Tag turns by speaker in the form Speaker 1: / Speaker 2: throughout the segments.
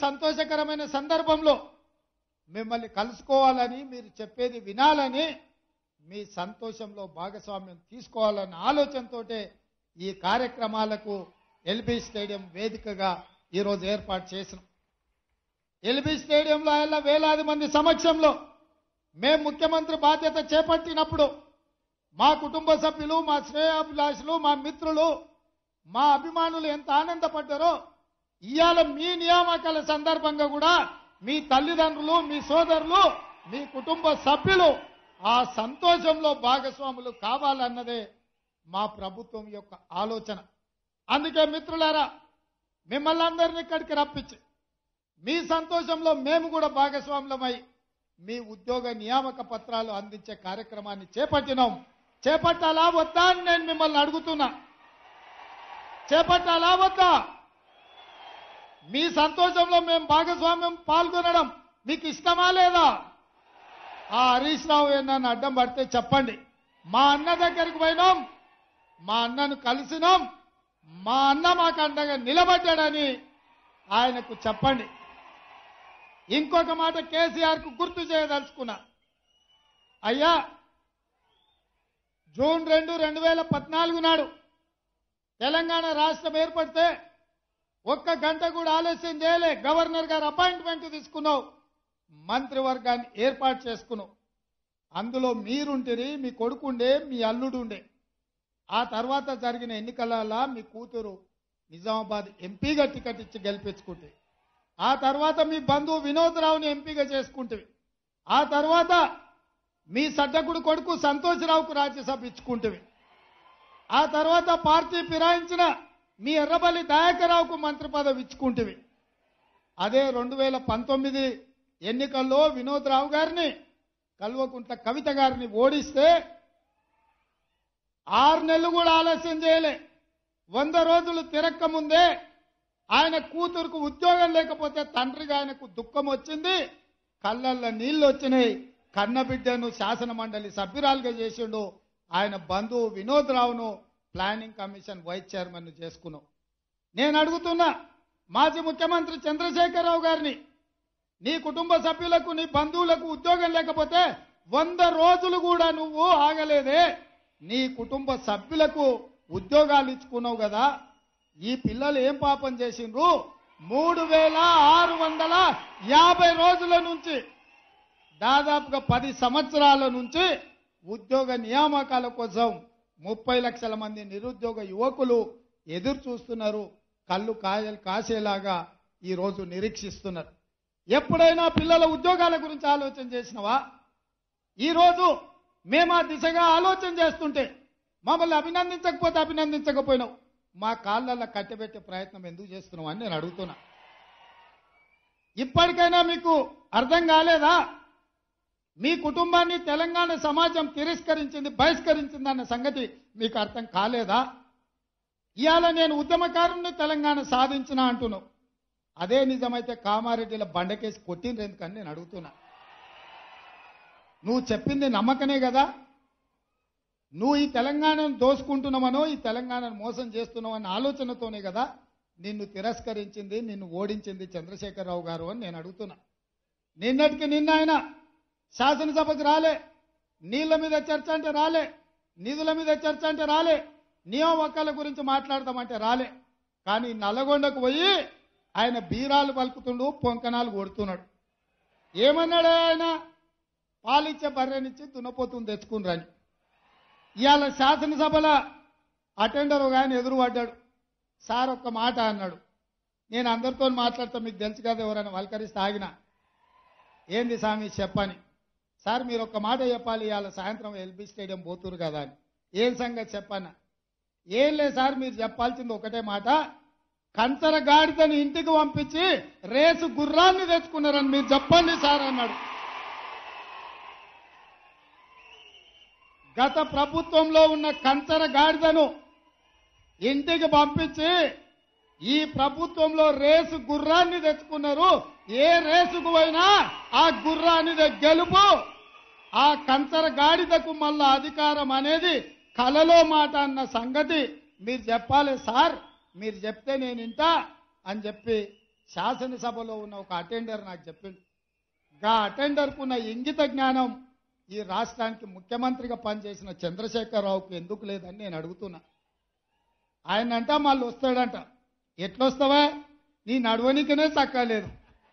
Speaker 1: సంతోషకరమైన సందర్భంలో మిమ్మల్ని కలుసుకోవాలని మీరు చెప్పేది వినాలని మీ సంతోషంలో భాగస్వామ్యం తీసుకోవాలన్న ఆలోచనతోటే ఈ కార్యక్రమాలకు ఎల్బీ స్టేడియం వేదికగా ఈరోజు ఏర్పాటు చేసినాం ఎల్బీ స్టేడియంలో ఆయన వేలాది మంది సమక్షంలో మేము ముఖ్యమంత్రి బాధ్యత చేపట్టినప్పుడు మా కుటుంబ సభ్యులు మా శ్రేయాభిలాషులు మా మిత్రులు మా అభిమానులు ఎంత ఆనందపడ్డారో ఇవాళ మీ నియామకాల సందర్భంగా కూడా మీ తల్లిదండ్రులు మీ సోదరులు మీ కుటుంబ సభ్యులు ఆ సంతోషంలో భాగస్వాములు కావాలన్నదే మా ప్రభుత్వం యొక్క ఆలోచన అందుకే మిత్రులారా మిమ్మల్ని అందరినీ ఇక్కడికి రప్పించి మీ సంతోషంలో మేము కూడా భాగస్వాములమై మీ ఉద్యోగ నియామక పత్రాలు అందించే కార్యక్రమాన్ని చేపట్టినాం చేపట్టాలా వద్దా అని నేను మిమ్మల్ని అడుగుతున్నా చేపట్టాలా వద్దా మీ సంతోషంలో మేము భాగస్వామ్యం పాల్గొనడం మీకు ఇష్టమా లేదా ఆ హరీష్ రావు నన్ను అడ్డం పడితే చెప్పండి మా అన్న దగ్గరికి పోయినాం మా అన్నను కలిసినాం మా అన్న మాకు అండగా నిలబడ్డాడని ఆయనకు చెప్పండి ఇంకొక మాట కేసీఆర్ కు గుర్తు చేయదలుచుకున్నా అయ్యా జూన్ రెండు రెండు వేల పద్నాలుగు నాడు తెలంగాణ రాష్ట్రం ఏర్పడితే ఒక్క గంట కూడా ఆలస్యం చేయలే గవర్నర్ గారు అపాయింట్మెంట్ తీసుకున్నావు మంత్రివర్గాన్ని ఏర్పాటు చేసుకున్నావు అందులో మీరుంటిరి మీ కొడుకుండే మీ అల్లుడు ఉండే ఆ తర్వాత జరిగిన ఎన్నికలలో మీ కూతురు నిజామాబాద్ ఎంపీగా టికెట్ ఇచ్చి గెలిపించుకుంటే ఆ తర్వాత మీ బంధువు వినోద్ రావుని ఎంపీగా చేసుకుంటుంది ఆ తర్వాత మీ సడ్డకుడు కొడుకు సంతోష్రావుకు రాజ్యసభ ఇచ్చుకుంటుంది ఆ తర్వాత పార్టీ ఫిరాయించిన మీ ఎర్రబల్లి దయాకరావుకు మంత్రి పదవి ఇచ్చుకుంటుంది అదే రెండు వేల పంతొమ్మిది ఎన్నికల్లో వినోద్ రావు గారిని కల్వకుంట్ల కవిత గారిని ఓడిస్తే ఆరు నెలలు కూడా ఆలస్యం చేయలే వంద రోజులు తిరక్క ముందే ఆయన కూతురుకు ఉద్యోగం లేకపోతే తండ్రిగా ఆయనకు దుఃఖం వచ్చింది కళ్ళల్లో నీళ్లు వచ్చినాయి కన్నబిడ్డను శాసన మండలి సభ్యురాలుగా చేసిండు ఆయన బంధువు వినోద్ రావును ప్లానింగ్ కమిషన్ వైస్ చైర్మన్ చేసుకున్నాం నేను అడుగుతున్నా మాజీ ముఖ్యమంత్రి చంద్రశేఖరరావు గారిని నీ కుటుంబ సభ్యులకు నీ బంధువులకు ఉద్యోగం లేకపోతే వంద రోజులు కూడా నువ్వు ఆగలేదే నీ కుటుంబ సభ్యులకు ఉద్యోగాలు ఇచ్చుకున్నావు కదా ఈ పిల్లలు ఏం పాపం చేసిండ్రు మూడు వేల ఆరు వందల యాభై రోజుల నుంచి దాదాపుగా పది సంవత్సరాల నుంచి ఉద్యోగ నియామకాల కోసం ముప్పై లక్షల మంది నిరుద్యోగ యువకులు ఎదురు చూస్తున్నారు కళ్ళు కాయలు కాసేలాగా ఈ రోజు నిరీక్షిస్తున్నారు ఎప్పుడైనా పిల్లల ఉద్యోగాల గురించి ఆలోచన చేసినవా ఈ రోజు మేము ఆ దిశగా ఆలోచన చేస్తుంటే మమ్మల్ని అభినందించకపోతే అభినందించకపోయినావు మా కాళ్ళల్లో కట్టబెట్టే ప్రయత్నం ఎందుకు చేస్తున్నావు అని నేను అడుగుతున్నా ఇప్పటికైనా మీకు అర్థం కాలేదా మీ కుటుంబాన్ని తెలంగాణ సమాజం తిరస్కరించింది బహిష్కరించింది అన్న సంగతి మీకు అర్థం కాలేదా ఇవాళ నేను ఉద్యమకారుణ్ణి తెలంగాణ సాధించిన అంటున్నావు అదే నిజమైతే కామారెడ్డిల బండకేసి కొట్టిండ్రు ఎందుకని నేను అడుగుతున్నా నువ్వు చెప్పింది నమ్మకనే కదా నువ్వు ఈ తెలంగాణను దోసుకుంటున్నామనో ఈ తెలంగాణను మోసం చేస్తున్నావు అన్న ఆలోచనతోనే కదా నిన్ను తిరస్కరించింది నిన్ను ఓడించింది చంద్రశేఖరరావు గారు అని నేను అడుగుతున్నా నిన్నటికి నిన్న ఆయన శాసనసభకు రాలే నీళ్ల మీద చర్చ అంటే రాలే నిధుల మీద చర్చ అంటే రాలే నియామకాల గురించి మాట్లాడతామంటే రాలే కానీ నల్లగొండకు పోయి ఆయన బీరాలు పలుకుతుండు పొంకనాలు కొడుతున్నాడు ఏమన్నాడు ఆయన పాలిచ్చే బర్రెనిచ్చి దున్నపోతుంది తెచ్చుకుని ఇవాళ శాసనసభల అటెండర్ ఒక ఆయన ఎదురు పడ్డాడు సార్ ఒక్క మాట అన్నాడు నేను అందరితో మాట్లాడతా మీకు తెలుసు కదా ఎవరైనా వల్కరిస్తే ఆగిన ఏంది స్వామి చెప్పని సార్ మీరు ఒక్క మాట చెప్పాలి ఇవాళ సాయంత్రం ఎల్బీ స్టేడియం పోతురు కదా అని ఏం సంగతి చెప్పన్న ఏం లేదు సార్ మీరు చెప్పాల్సింది ఒకటే మాట కంచర గాడిదని ఇంటికి పంపించి రేసు గుర్రాన్ని తెచ్చుకున్నారని మీరు చెప్పండి సార్ అన్నాడు గత ప్రభుత్వంలో ఉన్న కంచర గాడిదను ఇంటికి పంపించి ఈ ప్రభుత్వంలో రేసు గుర్రాన్ని తెచ్చుకున్నారు ఏ రేసుకు పోయినా ఆ గుర్రాన్ని గెలుపు ఆ కంచర గాడిదకు మళ్ళా అధికారం అనేది కలలో మాట అన్న సంగతి మీరు చెప్పాలి సార్ మీరు చెప్తే నేను ఇంటా అని చెప్పి శాసనసభలో ఉన్న ఒక అటెండర్ నాకు చెప్పిండు గా అటెండర్కు ఉన్న ఇంగిత జ్ఞానం ఈ రాష్ట్రానికి ముఖ్యమంత్రిగా పనిచేసిన చంద్రశేఖరరావుకు ఎందుకు లేదని నేను అడుగుతున్నా ఆయన అంట మళ్ళీ వస్తాడంట ఎట్లొస్తావా నీ నడవనికనే చక్కలేదు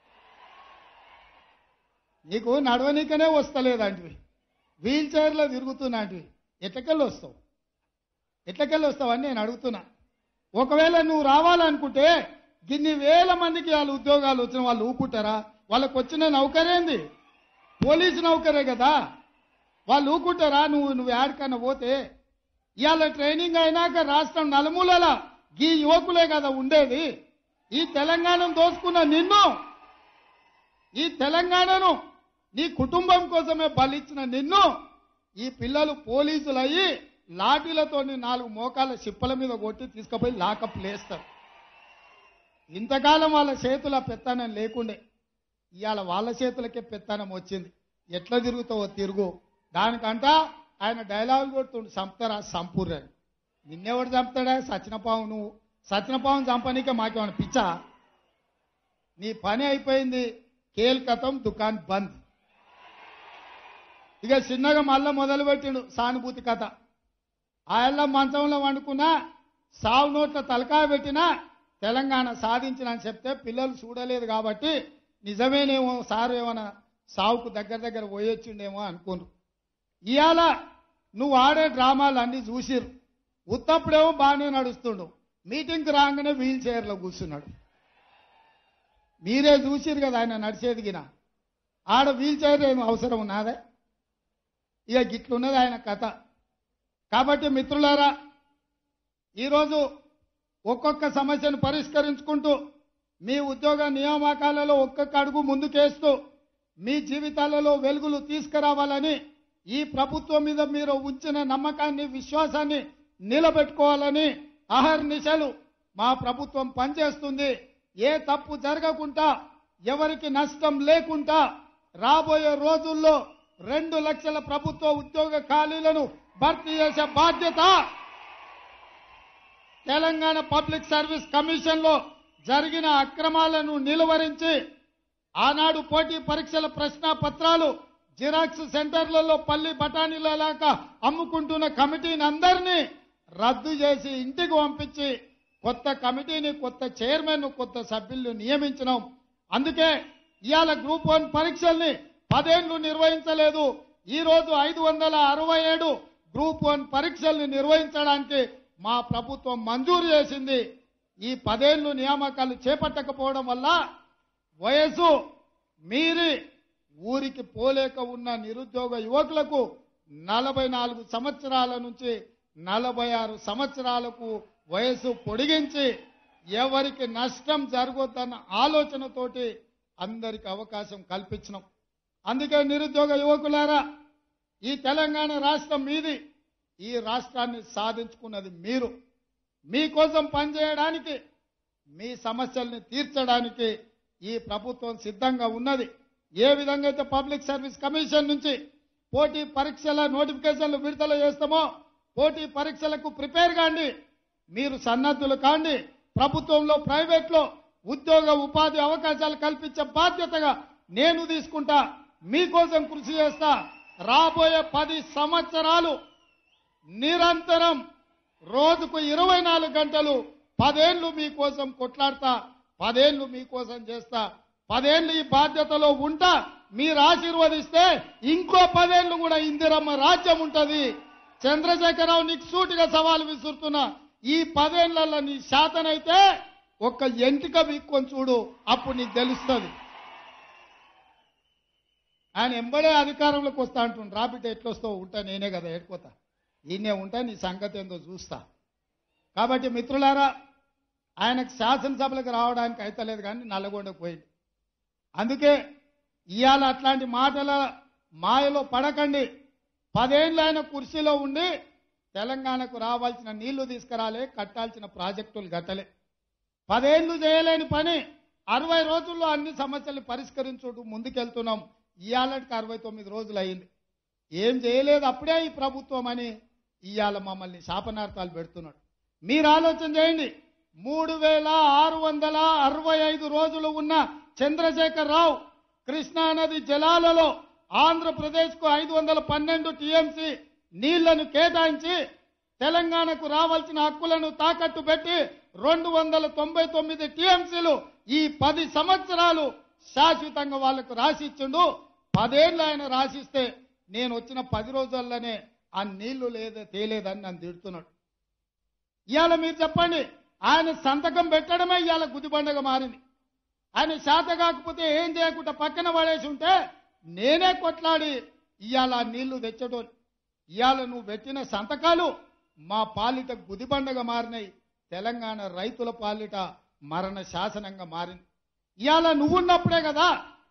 Speaker 1: నీకు నడవనికనే వస్తలేదంటివి వీల్ చైర్లో తిరుగుతున్నాంటివి ఎట్లకెళ్ళి వస్తావు ఎట్లకెళ్ళి వస్తావని నేను అడుగుతున్నా ఒకవేళ నువ్వు రావాలనుకుంటే గిన్ని వేల మందికి వాళ్ళ ఉద్యోగాలు వచ్చిన వాళ్ళు ఊపుకుంటారా వాళ్ళకి వచ్చిన నౌకరేంది పోలీసు నౌకరే కదా వాళ్ళు ఊకుంటారా నువ్వు నువ్వు యాడికన్నా పోతే ఇవాళ ట్రైనింగ్ అయినాక రాష్ట్రం నలుమూలల ఈ యువకులే కదా ఉండేది ఈ తెలంగాణను దోసుకున్న నిన్ను ఈ తెలంగాణను నీ కుటుంబం కోసమే బలిచ్చిన నిన్ను ఈ పిల్లలు పోలీసులు అయ్యి లాఠీలతో నాలుగు మోకాల చిప్పల మీద కొట్టి తీసుకుపోయి లాకప్ లేస్తారు ఇంతకాలం వాళ్ళ చేతుల పెత్తనం లేకుండే ఇవాళ వాళ్ళ చేతులకే పెత్తనం వచ్చింది ఎట్లా తిరుగుతావో తిరుగు దానికంట ఆయన డైలాగ్ కొడుతుండు చంపుతారా సంపూర్ అని నిన్నెవడు చంపుతాడా సచినపావు నువ్వు సచినపావును చంపనీకే మాకేమైనా పిచ్చా నీ పని అయిపోయింది కేల్కతం దుకాన్ బంద్ ఇక చిన్నగా మళ్ళా మొదలు పెట్టిండు సానుభూతి కథ ఆయల్ల మంచంలో వండుకున్నా సావు నోట్ల తలకాయ పెట్టినా తెలంగాణ సాధించిన అని చెప్తే పిల్లలు చూడలేదు కాబట్టి నిజమేనేమో సారు ఏమైనా సావుకు దగ్గర దగ్గర పోయొచ్చిండేమో అనుకోరు ఇవాళ నువ్వు ఆడే డ్రామాలు అన్నీ చూసిరు ఉత్తప్పుడేమో బాగానే నడుస్తుండు మీటింగ్కి రాగానే వీల్ చైర్లో కూర్చున్నాడు మీరే చూసిరు కదా ఆయన నడిచేది గిన ఆడ వీల్ చైర్ ఏం అవసరం ఉన్నదే ఇక గిట్లున్నది ఆయన కథ కాబట్టి మిత్రులారా ఈరోజు ఒక్కొక్క సమస్యను పరిష్కరించుకుంటూ మీ ఉద్యోగ నియామకాలలో ఒక్కొక్క అడుగు ముందుకేస్తూ మీ జీవితాలలో వెలుగులు తీసుకురావాలని ఈ ప్రభుత్వం మీద మీరు ఉంచిన నమ్మకాన్ని విశ్వాసాన్ని నిలబెట్టుకోవాలని అహర్నిశలు మా ప్రభుత్వం పనిచేస్తుంది ఏ తప్పు జరగకుండా ఎవరికి నష్టం లేకుండా రాబోయే రోజుల్లో రెండు లక్షల ప్రభుత్వ ఉద్యోగ ఖాళీలను భర్తీ చేసే బాధ్యత తెలంగాణ పబ్లిక్ సర్వీస్ కమిషన్ లో జరిగిన అక్రమాలను నిలువరించి ఆనాడు పోటీ పరీక్షల ప్రశ్న పత్రాలు జిరాక్స్ సెంటర్లలో పల్లి బఠానీలలాగా అమ్ముకుంటున్న కమిటీని అందరినీ రద్దు చేసి ఇంటికి పంపించి కొత్త కమిటీని కొత్త చైర్మన్ కొత్త సభ్యుల్ని నియమించినాం అందుకే ఇవాళ గ్రూప్ వన్ పరీక్షల్ని పదేళ్లు నిర్వహించలేదు ఈ రోజు ఐదు వందల అరవై ఏడు గ్రూప్ వన్ పరీక్షల్ని నిర్వహించడానికి మా ప్రభుత్వం మంజూరు చేసింది ఈ పదేళ్లు నియామకాలు చేపట్టకపోవడం వల్ల వయసు మీరి ఊరికి పోలేక ఉన్న నిరుద్యోగ యువకులకు నలభై నాలుగు సంవత్సరాల నుంచి నలభై ఆరు సంవత్సరాలకు వయసు పొడిగించి ఎవరికి నష్టం జరగొద్దన్న ఆలోచనతోటి అందరికి అవకాశం కల్పించినాం అందుకే నిరుద్యోగ యువకులారా ఈ తెలంగాణ రాష్ట్రం మీది ఈ రాష్ట్రాన్ని సాధించుకున్నది మీరు మీకోసం పనిచేయడానికి మీ సమస్యల్ని తీర్చడానికి ఈ ప్రభుత్వం సిద్ధంగా ఉన్నది ఏ విధంగా అయితే పబ్లిక్ సర్వీస్ కమిషన్ నుంచి పోటీ పరీక్షల నోటిఫికేషన్లు విడుదల చేస్తామో పోటీ పరీక్షలకు ప్రిపేర్ కాండి మీరు సన్నద్ధులు కాండి ప్రభుత్వంలో ప్రైవేట్లో ఉద్యోగ ఉపాధి అవకాశాలు కల్పించే బాధ్యతగా నేను తీసుకుంటా మీకోసం కృషి చేస్తా రాబోయే పది సంవత్సరాలు నిరంతరం రోజుకు ఇరవై నాలుగు గంటలు పదేళ్లు మీకోసం కొట్లాడతా పదేళ్లు మీకోసం చేస్తా పదేళ్లు ఈ బాధ్యతలో ఉంటా మీరు ఆశీర్వదిస్తే ఇంకో పదేళ్లు కూడా ఇందిరమ్మ రాజ్యం ఉంటది చంద్రశేఖరరావు నీకు సూటిగా సవాలు విసురుతున్నా ఈ పదేళ్లలో నీ శాతనైతే ఒక్క ఎంటిక వీక్కొని చూడు అప్పుడు నీకు తెలుస్తుంది ఆయన ఎంబడే అధికారంలోకి వస్తా అంటుండు రాబిడ్డ ఎట్లొస్తావు ఉంటా నేనే కదా ఏడుకోతా ఈయనే ఉంటా నీ సంగతి ఏందో చూస్తా కాబట్టి మిత్రులారా ఆయనకు శాసనసభలకు రావడానికి అయితలేదు కానీ నల్లగొండకు పోయింది అందుకే ఇవాళ అట్లాంటి మాటల మాయలో పడకండి పదేళ్ళు ఆయన కుర్చీలో ఉండి తెలంగాణకు రావాల్సిన నీళ్లు తీసుకురాలే కట్టాల్సిన ప్రాజెక్టులు గట్టలే పదేళ్లు చేయలేని పని అరవై రోజుల్లో అన్ని సమస్యలు పరిష్కరించుటూ ముందుకెళ్తున్నాం ఇవాళకి అరవై తొమ్మిది రోజులు అయింది ఏం చేయలేదు అప్పుడే ఈ ప్రభుత్వం అని ఇవాళ మమ్మల్ని శాపనార్థాలు పెడుతున్నాడు మీరు ఆలోచన చేయండి మూడు వేల ఆరు వందల అరవై ఐదు రోజులు ఉన్న చంద్రశేఖర్ రావు కృష్ణానది జలాలలో ఆంధ్రప్రదేశ్కు ఐదు వందల పన్నెండు టీఎంసీ నీళ్లను కేటాయించి తెలంగాణకు రావాల్సిన హక్కులను తాకట్టు పెట్టి రెండు వందల తొంభై తొమ్మిది టీఎంసీలు ఈ పది సంవత్సరాలు శాశ్వతంగా వాళ్లకు రాసిచ్చిండు పదేళ్ళు ఆయన రాసిస్తే నేను వచ్చిన పది రోజుల్లోనే ఆ నీళ్లు లేదా తేలేదని నన్ను తిడుతున్నాడు ఇవాళ మీరు చెప్పండి ఆయన సంతకం పెట్టడమే ఇవాళ గుదిబండగా మారింది ఆయన శాత కాకపోతే ఏం చేయకుండా పక్కన పడేసి ఉంటే నేనే కొట్లాడి ఇవాళ ఆ నీళ్లు తెచ్చడం ఇవాళ నువ్వు పెట్టిన సంతకాలు మా పాలిట గుదిబండగా మారినాయి తెలంగాణ రైతుల పాలిట మరణ శాసనంగా మారింది ఇవాళ నువ్వున్నప్పుడే కదా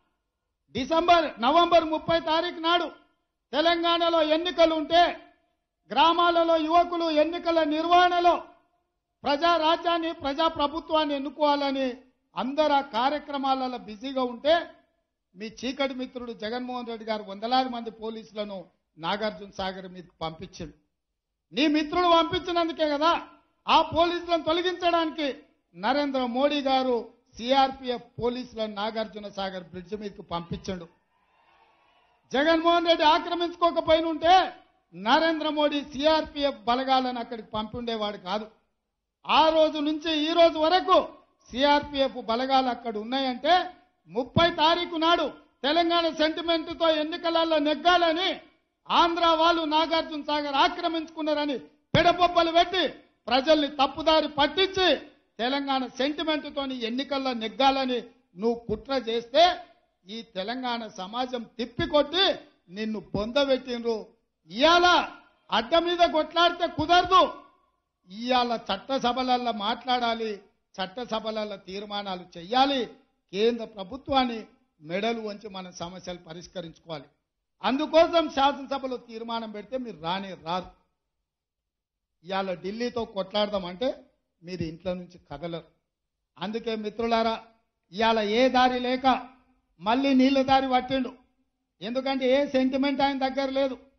Speaker 1: డిసెంబర్ నవంబర్ ముప్పై తారీఖు నాడు తెలంగాణలో ఎన్నికలు ఉంటే గ్రామాలలో యువకులు ఎన్నికల నిర్వహణలో ప్రజా రాజ్యాన్ని ప్రజా ప్రభుత్వాన్ని ఎన్నుకోవాలని అందరు ఆ కార్యక్రమాలలో బిజీగా ఉంటే మీ చీకటి మిత్రుడు జగన్మోహన్ రెడ్డి గారు వందలాది మంది పోలీసులను నాగార్జున సాగర్ మీదకి పంపించిండు నీ మిత్రుడు పంపించినందుకే కదా ఆ పోలీసులను తొలగించడానికి నరేంద్ర మోడీ గారు సిఆర్పిఎఫ్ పోలీసులను నాగార్జున సాగర్ బ్రిడ్జ్ మీదకి పంపించండు జగన్మోహన్ రెడ్డి ఆక్రమించుకోకపోయిన ఉంటే నరేంద్ర మోడీ సిఆర్పిఎఫ్ బలగాలను అక్కడికి పంపిండేవాడు కాదు ఆ రోజు నుంచి ఈ రోజు వరకు సిఆర్పిఎఫ్ బలగాలు అక్కడ ఉన్నాయంటే ముప్పై తారీఖు నాడు తెలంగాణ సెంటిమెంట్ తో ఎన్నికలలో నెగ్గాలని ఆంధ్ర వాళ్ళు నాగార్జున సాగర్ ఆక్రమించుకున్నారని పెడపొప్పలు పెట్టి ప్రజల్ని తప్పుదారి పట్టించి తెలంగాణ సెంటిమెంట్ తోని ఎన్నికల్లో నెగ్గాలని నువ్వు కుట్ర చేస్తే ఈ తెలంగాణ సమాజం తిప్పికొట్టి నిన్ను పొందబెట్టిండ్రు ఇవాళ అడ్డ మీద కొట్లాడితే కుదరదు ఇవాళ చట్టసభలలో మాట్లాడాలి చట్టసభలలో తీర్మానాలు చేయాలి కేంద్ర ప్రభుత్వాన్ని మెడలు వంచి మన సమస్యలు పరిష్కరించుకోవాలి అందుకోసం శాసనసభలో తీర్మానం పెడితే మీరు రానే రారు ఇవాళ ఢిల్లీతో కొట్లాడదామంటే మీరు ఇంట్లో నుంచి కదలరు అందుకే మిత్రులారా ఇవాళ ఏ దారి లేక మళ్ళీ నీళ్ళ దారి పట్టిండు ఎందుకంటే ఏ సెంటిమెంట్ ఆయన దగ్గర లేదు